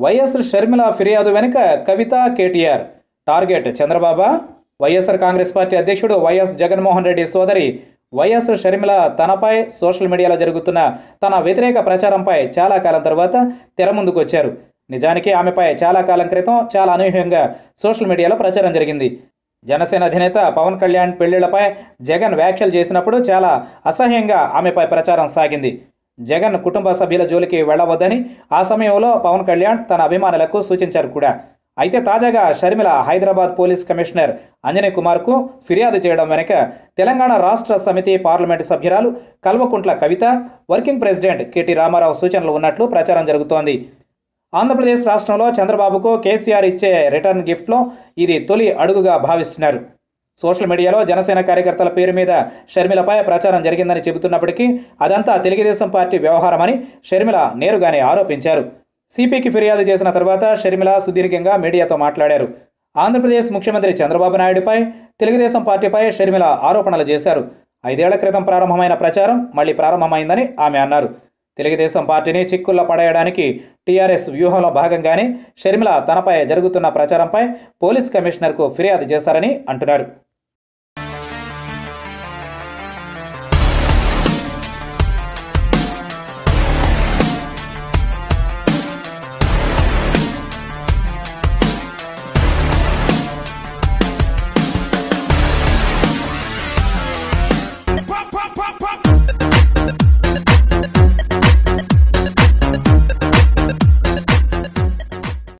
YS Sharmila ఫిర్యాదు వెనుక Kavitha KTR target చంద్రబాబా వైఎస్ఆర్ కాంగ్రెస్ పార్టీ అధ్యక్షుడు వైఎస్ జగన్మోహన్ రెడ్డి సోదరి వైఎస్ షర్మిల తనపై సోషల్ మీడియాలో జరుగుతున్న తన వ్యతిరేక ప్రచారంపై చాలా కాలం తర్వాత తెర ముందుకు వచ్చారు నిజానికి ఆమెపై చాలా కాలం క్రితం చాలా అనూహ్యంగా సోషల్ మీడియాలో ప్రచారం జరిగింది జనసేన అధినేత పవన్ కళ్యాణ్ పెళ్లిళ్లపై జగన్ వ్యాఖ్యలు చేసినప్పుడు చాలా అసహ్యంగా ఆమెపై ప్రచారం సాగింది జగన్ కుటుంబ సభ్యుల జోలికి వెళ్లవద్దని ఆ సమయంలో పవన్ కళ్యాణ్ తన అభిమానులకు సూచించారు కూడా అయితే తాజాగా షర్మిల హైదరాబాద్ పోలీస్ కమిషనర్ అంజనీ కుమార్కు ఫిర్యాదు చేయడం వెనుక తెలంగాణ రాష్ట్ర సమితి పార్లమెంటు సభ్యురాలు కల్వకుంట్ల కవిత వర్కింగ్ ప్రెసిడెంట్ కెటి రామారావు సూచనలు ఉన్నట్లు ప్రచారం జరుగుతోంది ఆంధ్రప్రదేశ్ రాష్ట్రంలో చంద్రబాబుకు కేసీఆర్ ఇచ్చే రిటర్న్ గిఫ్ట్లో ఇది తొలి అడుగుగా భావిస్తున్నారు సోషల్ మీడియాలో జనసేన కార్యకర్తల పేరు మీద షర్మిలపై ప్రచారం జరిగిందని చెబుతున్నప్పటికీ అదంతా తెలుగుదేశం పార్టీ వ్యవహారమని షర్మిల నేరుగానే ఆరోపించారు సిపికి ఫిర్యాదు చేసిన తర్వాత షర్మిల సుదీర్ఘంగా మీడియాతో మాట్లాడారు ఆంధ్రప్రదేశ్ ముఖ్యమంత్రి చంద్రబాబు నాయుడుపై తెలుగుదేశం పార్టీపై షర్మిల ఆరోపణలు చేశారు ఐదేళ్ల క్రితం ప్రారంభమైన ప్రచారం మళ్ళీ ప్రారంభమైందని ఆమె అన్నారు తెలుగుదేశం పార్టీని చిక్కుల్లో పడేయడానికి టీఆర్ఎస్ వ్యూహంలో భాగంగానే షర్మిల తనపై జరుగుతున్న ప్రచారంపై పోలీస్ కమిషనర్కు ఫిర్యాదు చేశారని అంటున్నారు